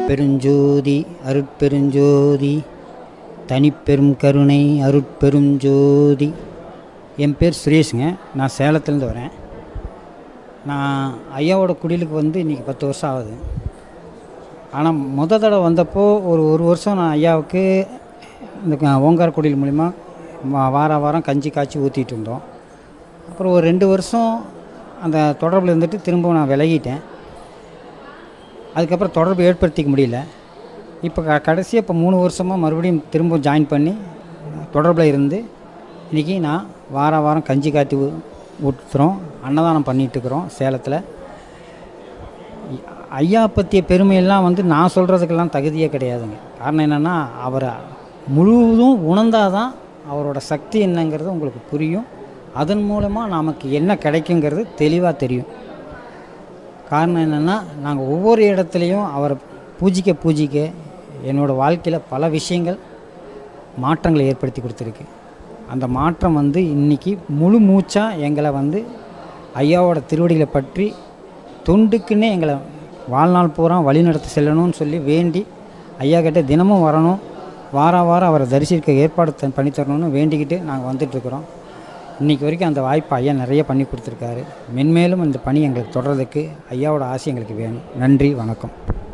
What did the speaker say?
அருட்பெருஞ்சோதி அருட்பெருஞ்சோதி தனிப்பெரும் கருணை அருட்பெருஞ்சோதி என் பேர் சுரேஷுங்க நான் சேலத்துலேருந்து வரேன் நான் ஐயாவோட குடிலுக்கு வந்து இன்றைக்கி பத்து வருஷம் ஆகுது ஆனால் முத தடவை வந்தப்போ ஒரு ஒரு வருஷம் நான் ஐயாவுக்கு இந்த க- ஓங்கார குடில் மூலிமா வா- வார வாரம் கஞ்சி காய்ச்சி ஊற்றிட்டு இருந்தோம் அப்புறம் ஒரு ரெண்டு வருஷம் அந்த தொடர்பில் இருந்துட்டு திரும்ப நான் விலகிட்டேன் அதுக்கப்புறம் தொடர்பு ஏற்படுத்திக்க முடியல இப்போ க கடைசியாக இப்போ மூணு வருஷமாக மறுபடியும் திரும்ப ஜாயின் பண்ணி தொடர்பில் இருந்து இன்றைக்கி நான் வார வாரம் கஞ்சி காய்ச்சி ஊ- ஊற்றுறோம் அன்னதானம் பண்ணிகிட்ருக்குறோம் சேலத்தில் ஐ- ஐயா பற்றிய பெருமையெல்லாம் வந்து நான் சொல்கிறதுக்கெல்லாம் தகுதியே கிடையாதுங்க காரணம் என்னென்னா அவரை முழுவதும் உணர்ந்தால் தான் அவரோட சக்தி என்னங்கிறது உங்களுக்கு புரியும் அதன் மூலமாக நமக்கு என்ன கிடைக்குங்கிறது தெளிவாக தெரியும் காரணம் என்னென்னா நாங்கள் ஒவ்வொரு இடத்துலையும் அவரை பூஜிக்க பூஜிக்க என்னோடய வாழ்க்கையில் பல விஷயங்கள் மாற்றங்களை ஏற்படுத்தி கொடுத்துருக்கு அந்த மாற்றம் வந்து இன்றைக்கி முழு மூச்சாக எங்களை வந்து ஐயாவோட திருவடிகளை பற்றி தொண்டுக்குன்னே எங்களை வாழ்நாள் பூரா வழிநடத்தி செல்லணும்னு சொல்லி வேண்டி ஐயா கிட்ட தினமும் வரணும் வாரம் வாரம் அவரை தரிசிக்க ஏற்பாடு த- பண்ணி தரணும்னு வேண்டிக்கிட்டு நாங்கள் வந்துட்டுருக்குறோம் இன்றைக்கி வரைக்கும் அந்த வாய்ப்பை ஐயா நிறைய பண்ணி கொடுத்துருக்காரு மென்மேலும் இந்த பணி எங்களுக்கு தொடர்றதுக்கு ஐயாவோட ஆசை எங்களுக்கு வேணும் நன்றி வணக்கம்